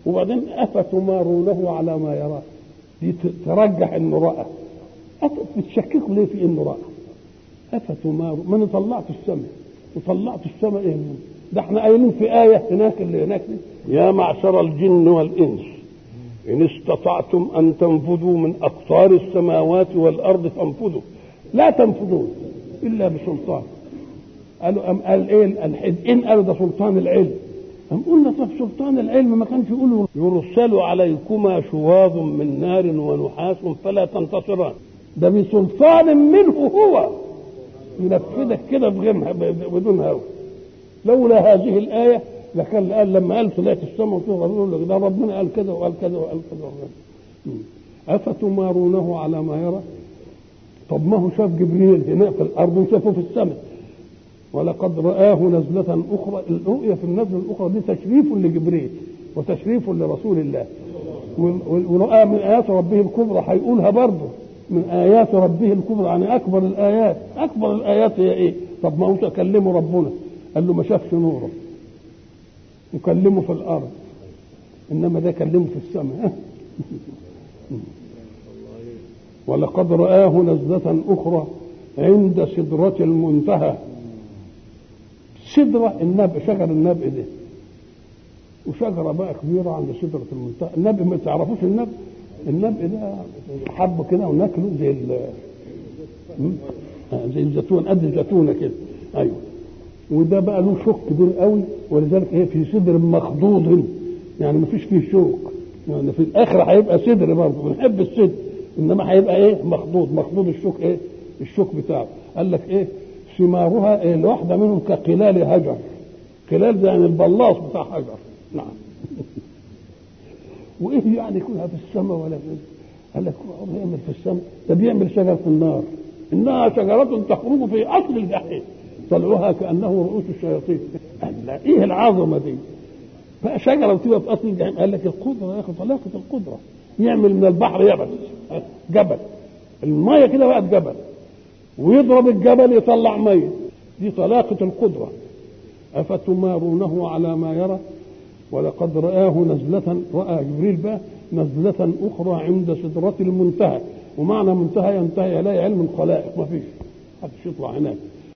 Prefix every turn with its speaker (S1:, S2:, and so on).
S1: وبعدين افتمارونه على ما يرى دي ترجح انه راى بتشككوا ليه في انه راى افتماروا ما انا طلعت السماء وطلعت السماء ايه ده احنا قايلين في ايه هناك اللي هناك دي يا معشر الجن والانس ان استطعتم ان تنفذوا من اقطار السماوات والارض فانفذوا لا تنفذون الا بسلطان قالوا ام قال ايه الحد ان قالوا ده سلطان العلم أم قلنا طب سلطان العلم ما كانش يقولوا يرسل عليكما شواظ من نار ونحاس فلا تنتصران ده بسلطان منه هو ينفذك كده بغير بدون هوى لولا هذه الآية لكان قال لما قال طلعت السماء وتقول لك ده ربنا قال كذا وقال كذا وقال كذا وقال أفتمارونه على ما يرى طب ما هو شاف جبريل هنا في الأرض وشافه في السماء ولقد رآه نزلة أخرى الرؤية في النزلة الأخرى دي تشريف لجبريل وتشريف لرسول الله ورآه من آيات ربه الكبرى هيقولها برضه من آيات ربه الكبرى يعني أكبر الآيات أكبر الآيات هي إيه؟ طب ما هو كلمه ربنا قال له ما شافش نوره وكلمه في الأرض إنما ده كلمه في السماء ولقد رآه نزلة أخرى عند سدرة المنتهى سدرة النبء شجر النبء ده وشجرة بقى كبيرة عند سدرة المنتهى النبء ما تعرفوش النبء النبء ده حبه كده وناكله زي ال زي الزيتون قد الزيتونه كده ايوه وده بقى له شوك كبير قوي ولذلك هي في صدر مخضوض يعني ما فيش فيه شوك يعني في الاخر هيبقى صدر برضه بنحب الصدر انما هيبقى ايه مخضوض مخضوض الشوك ايه الشوك بتاعه قال لك ايه ثمارها إيه الواحده منهم كقلال هجر قلال زي يعني البلاص بتاع حجر نعم وايه يعني يكونها في السماء ولا في قال لك يعمل في السماء ده بيعمل شجر في النار انها شجره تخرج في اصل الجحيم طلعوها كانه رؤوس الشياطين قال لا ايه العظمه دي بقى شجره بتبقى في اصل الجحيم قال لك القدره يا اخي طلاقه القدره يعمل من البحر يبس جبل الميه كده بقت جبل ويضرب الجبل يطلع ميه دي طلاقه القدره افتمارونه على ما يرى ولقد رآه نزلة رأى جبريل بقى نزلة أخرى عند سدرة المنتهى ومعنى منتهى ينتهي إليه علم الخلائق ما فيش محدش يطلع هناك